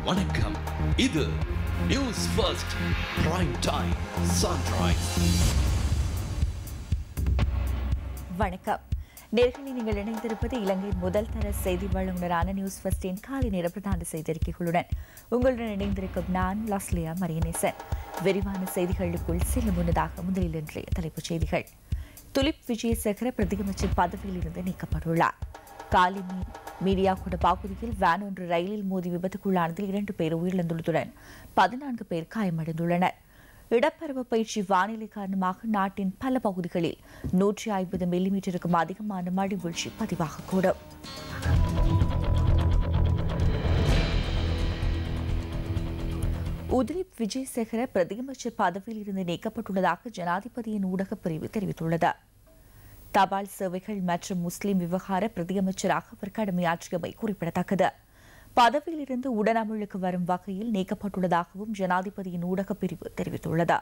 வணக்கம் இது news first prime time sunrise வணக்கம் நேர்களை நீங்கள் இணைந்திருப்பது இலங்கையின் முதல் தர செய்தி வழங்குனரான நியூஸ் ஃபர்ஸ்டின் காலை நேர பிரதான செய்தியறிக்கைகளுடன் உங்களுடன் இணைந்திருக்கும் நான் லாஸ்லியா மரியநேசன் விரிவான செய்திகளுக்குள் செல்ல முன்னதாக முதலில் இன்றைய தலைப்புச் செய்திகள் துலிப் விஜயசேகர பிரதியமைச்சர் பதவியில் இருந்து நீக்கப்பட்டுள்ளார் காலி மீ- மீடியாகுட பகுதியில் வேன் ஒன்று ரயிலில் மோதி விபத்துக்குள்ளானதில் இரண்டு பேர் உயிரிழந்துள்ளதுடன் பதினான்கு பேர் காயமடைந்துள்ளனர் இடப்பருவ பயிற்சி வானிலை காரணமாக நாட்டின் பல பகுதிகளில் நூற்றி ஐம்பது மில்லிமீட்டருக்கும் அதிகமான மழை வீழ்ச்சி பதிவாகக்கூடும் உதிரிப் விஜயசேகர பிரதியமைச்சர் பதவியில் இருந்து நீக்கப்பட்டுள்ளதாக ஜனாதிபதியின் ஊடகப் பிரிவு தெரிவித்துள்ளது தபால் சேவைகள் மற்றும் முஸ்லிம் விவகார பிரதியமைச்சராக அவர் கடமையாற்றியமை குறிப்பிடத்தக்கது பதவியிலிருந்து உடனமலுக்கு வரும் வகையில் நீக்கப்பட்டுள்ளதாகவும் ஜனாதிபதியின் ஊடகப் பிரிவு தெரிவித்துள்ளது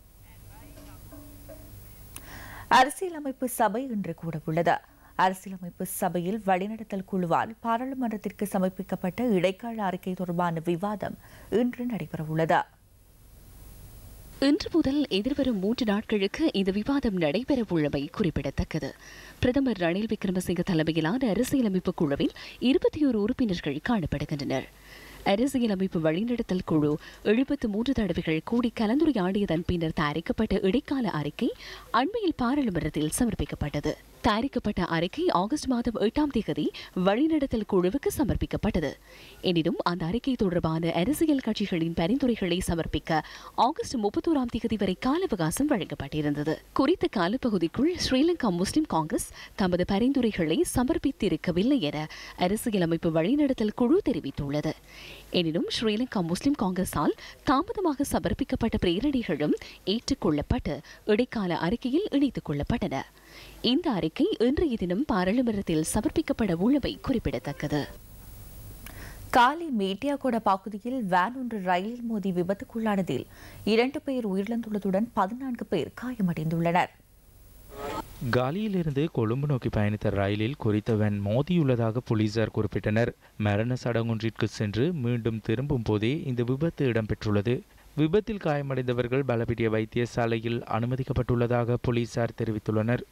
அரசியலமைப்பு சபை இன்று கூடவுள்ளது அரசியலமைப்பு சபையில் வழிநடத்தல் குழுவால் பாராளுமன்றத்திற்கு சமர்ப்பிக்கப்பட்ட இடைக்கால அறிக்கை தொடர்பான விவாதம் இன்று நடைபெறவுள்ளது இன்று முதல் எதிர்வரும் மூன்று நாட்களுக்கு இந்த விவாதம் நடைபெறவுள்ளமை குறிப்பிடத்தக்கது பிரதமர் ரணில் விக்ரமசிங்க தலைமையிலான அரசியலமைப்பு குழுவில் இருபத்தி ஒரு உறுப்பினர்கள் காணப்படுகின்றனர் அரசியலமைப்பு வழிநடத்தல் குழு எழுபத்து மூன்று தடவைகள் கூடி கலந்துரையாடியதன் பின்னர் தயாரிக்கப்பட்ட இடைக்கால அறிக்கை அண்மையில் பாராளுமன்றத்தில் சமர்ப்பிக்கப்பட்டது தயாரிக்கப்பட்ட அறிக்கை ஆகஸ்ட் மாதம் எட்டாம் தேதி வழிநடத்தல் குழுவுக்கு சமர்ப்பிக்கப்பட்டது எனினும் அந்த அறிக்கை தொடர்பான அரசியல் கட்சிகளின் பரிந்துரைகளை சமர்ப்பிக்க ஆகஸ்ட் முப்பத்தோராம் தேதி வரை கால அவகாசம் வழங்கப்பட்டிருந்தது குறித்த காலப்பகுதிக்குள் ஸ்ரீலங்கா முஸ்லிம் காங்கிரஸ் தமது பரிந்துரைகளை சமர்ப்பித்திருக்கவில்லை என அரசியலமைப்பு வழிநடத்தல் குழு தெரிவித்துள்ளது எனினும் ஸ்ரீலங்கா முஸ்லிம் காங்கிரஸால் தாமதமாக சமர்ப்பிக்கப்பட்ட பிரேரணைகளும் ஏற்றுக்கொள்ளப்பட்டு இடைக்கால அறிக்கையில் இணைத்துக் கொள்ளப்பட்டன இந்த அறிக்கை இன்றைய தினம் பாராளுமன்றத்தில் சமர்ப்பிக்கப்பட உள்ளமை குறிப்பிடத்தக்கது காலி மேட்டியாகொட பகுதியில் வேன் ஒன்று ரயிலில் மோதி விபத்துக்குள்ளானதில் இரண்டு பேர் உயிரிழந்துள்ளதுடன் பதினான்கு பேர் காயமடைந்துள்ளனர் காலியிலிருந்து கொழும்பு நோக்கி பயணித்த ரயிலில் குறித்த வேன் மோதியுள்ளதாக போலீசார் குறிப்பிட்டனர் மரண சடங்கொன்றிற்கு சென்று மீண்டும் திரும்பும் போதே இந்த விபத்து இடம்பெற்றுள்ளது விபத்தில் காயமடைந்தவர்கள் பலபிட்டிய வைத்தியசாலையில் அனுமதிக்கப்பட்டுள்ளதாக போலீசார் தெரிவித்துள்ளனர்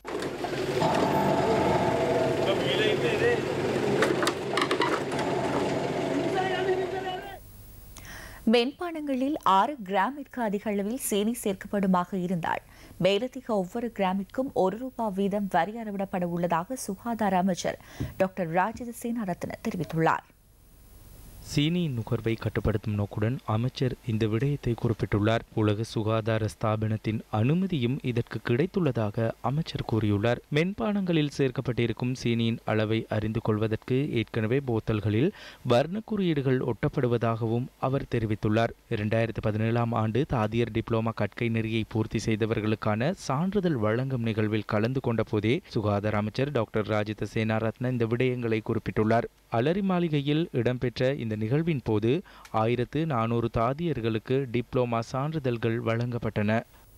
மென்பானங்களில் ஆறு கிராமிற்கு அதிக அளவில் சீனி சேர்க்கப்படுமாக இருந்தால் மேலதிக ஒவ்வொரு கிராமிற்கும் ஒரு ரூபாய் வீதம் வரி அறவிடப்பட உள்ளதாக சுகாதார அமைச்சர் டாக்டர் ராஜித சேனாரத்ன தெரிவித்துள்ளார் சீனி நுகர்வை கட்டுப்படுத்தும் நோக்குடன் அமைச்சர் இந்த விடயத்தை குறிப்பிட்டுள்ளார் உலக சுகாதார ஸ்தாபனத்தின் அனுமதியும் இதற்கு கிடைத்துள்ளதாக அமைச்சர் கூறியுள்ளார் மென்பானங்களில் சேர்க்கப்பட்டிருக்கும் சீனியின் அளவை அறிந்து கொள்வதற்கு ஏற்கனவே போத்தல்களில் வர்ண குறியீடுகள் ஒட்டப்படுவதாகவும் அவர் தெரிவித்துள்ளார் இரண்டாயிரத்தி பதினேழாம் ஆண்டு தாதியர் டிப்ளோமா கற்கை நெறியை பூர்த்தி செய்தவர்களுக்கான சான்றிதழ் வழங்கும் நிகழ்வில் கலந்து கொண்ட போதே சுகாதார அமைச்சர் டாக்டர் ராஜித சேனாரத்ன இந்த விடயங்களை குறிப்பிட்டுள்ளார் அலரி மாளிகையில் இடம்பெற்ற இந்த நிகழ்வின் போது ஆயிரத்து நானூறு தாதியர்களுக்கு டிப்ளோமா சான்றிதழ்கள் வழங்கப்பட்டன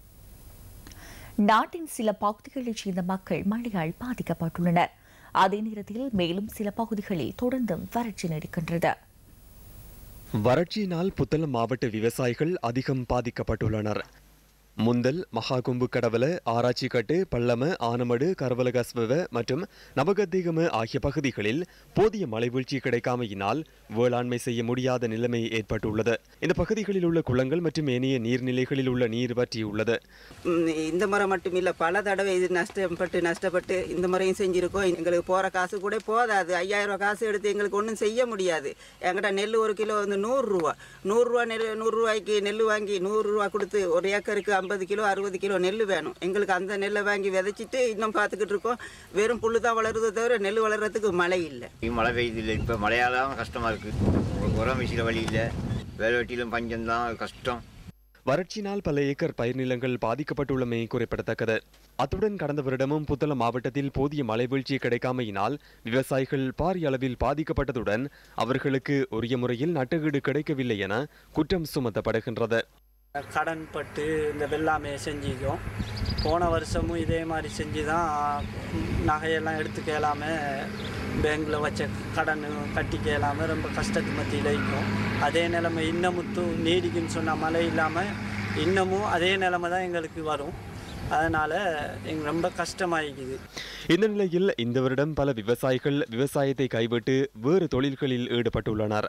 நாட்டின் சில பகுதிகளைச் சேர்ந்த மக்கள் மழையால் பாதிக்கப்பட்டுள்ளனர் அதே நேரத்தில் மேலும் சில பகுதிகளில் தொடர்ந்தும் வறட்சி நீடிக்கின்றது வறட்சியினால் புத்தளம் மாவட்ட விவசாயிகள் அதிகம் பாதிக்கப்பட்டுள்ளனர் முந்தல் மகாகும்பு கடவல ஆராய்ச்சிக்கட்டு பள்ளம ஆனமடு கரவலகஸ்வவ மற்றும் நவகத்தேகம ஆகிய பகுதிகளில் போதிய மழை வீழ்ச்சி கிடைக்காமையினால் வேளாண்மை செய்ய முடியாத நிலைமை ஏற்பட்டுள்ளது இந்த பகுதிகளில் உள்ள குளங்கள் மற்றும் ஏனைய நீர்நிலைகளில் உள்ள நீர் வற்றியுள்ளது ம், இந்த முறை மட்டும் இல்லை பல தடவை இது நஷ்டப்பட்டு நஷ்டப்பட்டு இந்த முறையும் செஞ்சுருக்கோம் எங்களுக்கு போகிற காசு கூட போதாது ஐயாயிரம் ரூபா காசு எடுத்து எங்களுக்கு ஒன்றும் செய்ய முடியாது என்கிட்ட நெல் ஒரு கிலோ வந்து நூறுரூவா நூறுரூவா நெல் நூறுரூவாய்க்கு நெல் வாங்கி நூறுரூவா கொடுத்து ஒரு ஏக்கருக்கு ஐம்பது கிலோ அறுபது கிலோ நெல் வேணும் எங்களுக்கு அந்த நெல்லை வாங்கி விதைச்சிட்டு இன்னும் பார்த்துக்கிட்டு இருக்கோம் வெறும் புல்லு தான் வளருதே தவிர நெல் வளர்கிறதுக்கு மழை இல்லை இங்க மழை பெய்யுது இல்லை இப்போ மழையால தான் கஷ்டமாக இருக்குது உரம் வீசிற வழி இல்லை வேலை வெட்டியிலும் பஞ்சம் தான் கஷ்டம் வறட்சியினால் பல ஏக்கர் பயிர் நிலங்கள் பாதிக்கப்பட்டுள்ளமை குறிப்பிடத்தக்கது அத்துடன் கடந்த வருடமும் புத்தளம் மாவட்டத்தில் போதிய மழை வீழ்ச்சி கிடைக்காமையினால் விவசாயிகள் பாரிய அளவில் பாதிக்கப்பட்டதுடன் அவர்களுக்கு உரிய முறையில் நட்டுகீடு கிடைக்கவில்லை என குற்றம் சுமத்தப்படுகின்றது கடன் பட்டு இந்த வெள்ளாமையை செஞ்சிக்கோம் போன வருஷமும் இதே மாதிரி செஞ்சு தான் நகையெல்லாம் எடுத்துக்க இயலாம பேங்கில் வச்ச கடன் கட்டிக்க இல்லாமல் ரொம்ப கஷ்டத்து மத்தியில் இருக்கும் அதே நிலைமை இன்னமும் தூ நீடிக்குன்னு சொன்ன மழை இல்லாமல் இன்னமும் அதே நிலைமை தான் எங்களுக்கு வரும் அதனால் எங்க ரொம்ப கஷ்டமாகிக்குது இந்த நிலையில் இந்த வருடம் பல விவசாயிகள் விவசாயத்தை கைவிட்டு வேறு தொழில்களில் ஈடுபட்டுள்ளனர்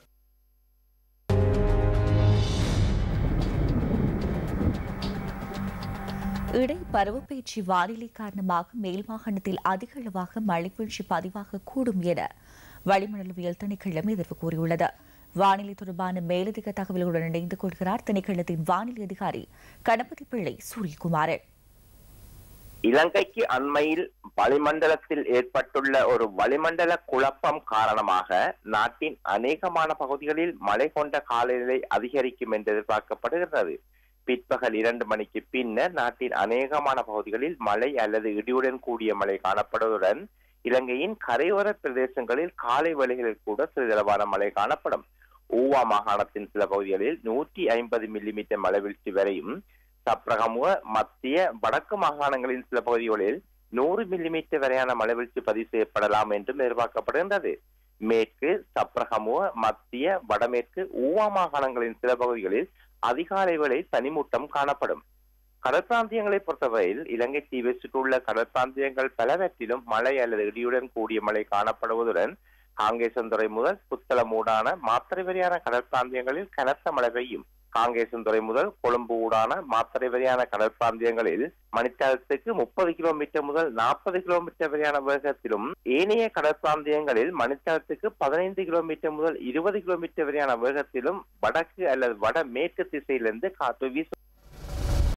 இடை பருவப்பயிற்சி வானிலை காரணமாக மேல் மாகாணத்தில் அதிக அளவாக மழை வீழ்ச்சி பதிவாக கூடும் என வளிமண்டலவியல் திணைக்களம் எதிர்ப்பு கூறியுள்ளது வானிலை தொடர்பான மேலதிக தகவல்களுடன் இணைந்து கொள்கிறார் திணைக்களத்தின் வானிலை அதிகாரி கணபதி பிள்ளை சூரியகுமாரன் இலங்கைக்கு அண்மையில் வளிமண்டலத்தில் ஏற்பட்டுள்ள ஒரு வளிமண்டல குழப்பம் காரணமாக நாட்டின் அநேகமான பகுதிகளில் மழை கொண்ட காலநிலை அதிகரிக்கும் என்று எதிர்பார்க்கப்படுகிறது பிற்பகல் இரண்டு மணிக்கு பின்னர் நாட்டின் அநேகமான பகுதிகளில் மழை அல்லது இடியுடன் கூடிய மழை காணப்படுவதுடன் இலங்கையின் கரையோர பிரதேசங்களில் காலை வேளைகளில் கூட சிறிதளவான மழை காணப்படும் ஊவா மாகாணத்தின் சில பகுதிகளில் நூற்றி ஐம்பது மில்லிமீட்டர் மழை வீழ்ச்சி வரையும் சப்ரகமுக மத்திய வடக்கு மாகாணங்களின் சில பகுதிகளில் நூறு மில்லிமீட்டர் வரையான மழை வீழ்ச்சி பதிவு செய்யப்படலாம் என்றும் எதிர்பார்க்கப்படுகின்றது மேற்கு சப்ரகமுக மத்திய வடமேற்கு ஊவா மாகாணங்களின் சில பகுதிகளில் அதிகாலை வேளை பனிமூட்டம் காணப்படும் கடற்பிராந்தியங்களை பொறுத்தவரையில் இலங்கை தீவை சுற்றியுள்ள கடற்பிராந்தியங்கள் பலவற்றிலும் மழை அல்லது இடியுடன் கூடிய மழை காணப்படுவதுடன் காங்கேசன்துறை முதல் புத்தளம் ஊடான மாத்திரை வரையான கடற்பிராந்தியங்களில் கனத்த மழை பெய்யும் காங்கேசன்துறை முதல் கொழும்பு ஊடான மாத்திரை வரையான கடற்பிராந்தியங்களில் மணித்தாளத்துக்கு முப்பது கிலோமீட்டர் முதல் நாற்பது கிலோமீட்டர் வரையான வேகத்திலும் ஏனைய கடற்பிராந்தியங்களில் மணித்தாளத்துக்கு பதினைந்து கிலோமீட்டர் முதல் இருபது கிலோமீட்டர் வரையான வேகத்திலும் வடக்கு அல்லது வட மேற்கு திசையிலிருந்து காற்று வீசும்